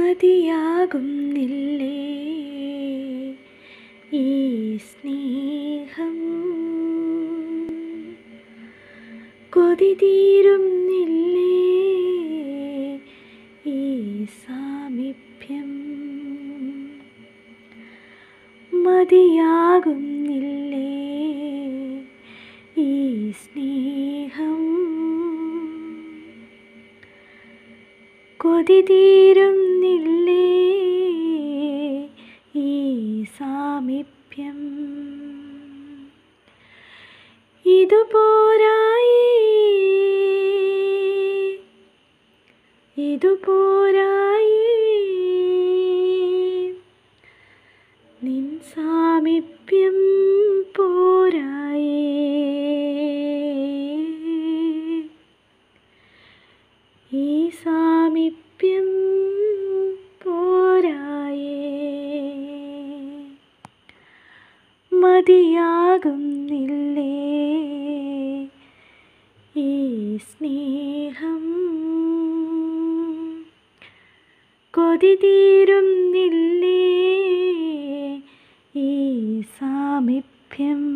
മതിയാകുന്നില്ലേ ഈ സ്നേഹം കൊതി തീരുന്നില്ലേ ഈ സാമീപ്യം മതിയാകുന്നില്ലേ ഈ സ്നേഹം കൊതി തീരുന്നില്ലേ ഈ സാമീപ്യം ഇതുപോരായി ഇതുപോരായി നിൻ സാമീപ്യം പോരായി ഈ സാമീപ്യം പോരായേ മതിയാകുന്നില്ലേ ഈ സ്നേഹം കൊതി തീരുന്നില്ലേ ഈ സാമീപ്യം